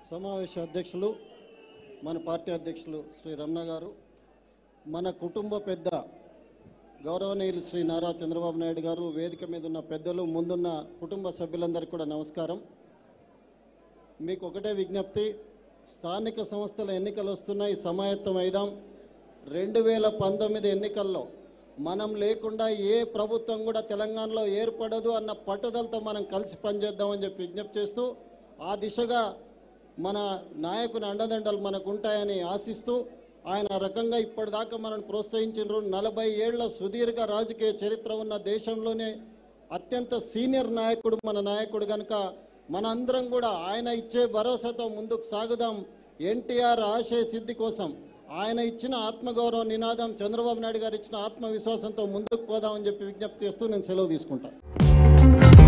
సమావేశ అధ్యక్షులు మన పార్టీ అధ్యక్షులు శ్రీ రమణ గారు మన కుటుంబ పెద్ద గౌరవనీయులు శ్రీ నారా చంద్రబాబు నాయుడు గారు వేదిక మీద ఉన్న పెద్దలు ముందున్న కుటుంబ సభ్యులందరికీ కూడా నమస్కారం మీకు ఒకటే విజ్ఞప్తి స్థానిక సంస్థల ఎన్నికలు వస్తున్నాయి సమాయత్తం అయిదాం రెండు వేల పంతొమ్మిది ఎన్నికల్లో మనం లేకుండా ఏ ప్రభుత్వం కూడా తెలంగాణలో ఏర్పడదు అన్న పట్టుదలతో మనం కలిసి పనిచేద్దామని చెప్పి విజ్ఞప్తి చేస్తూ ఆ దిశగా మన నాయకుని అండదండలు మనకు ఉంటాయని ఆశిస్తూ ఆయన ఆ రకంగా ఇప్పటిదాకా మనం ప్రోత్సహించారు నలభై ఏళ్ల సుదీర్ఘ రాజకీయ చరిత్ర ఉన్న దేశంలోనే అత్యంత సీనియర్ నాయకుడు మన నాయకుడు కనుక మనందరం కూడా ఆయన ఇచ్చే భరోసాతో ముందుకు సాగుదాం ఎన్టీఆర్ ఆశయ సిద్ధి కోసం ఆయన ఇచ్చిన ఆత్మగౌరవ నినాదం చంద్రబాబు నాయుడు గారు ఇచ్చిన ఆత్మవిశ్వాసంతో ముందుకు పోదామని చెప్పి విజ్ఞప్తి చేస్తూ నేను సెలవు తీసుకుంటాను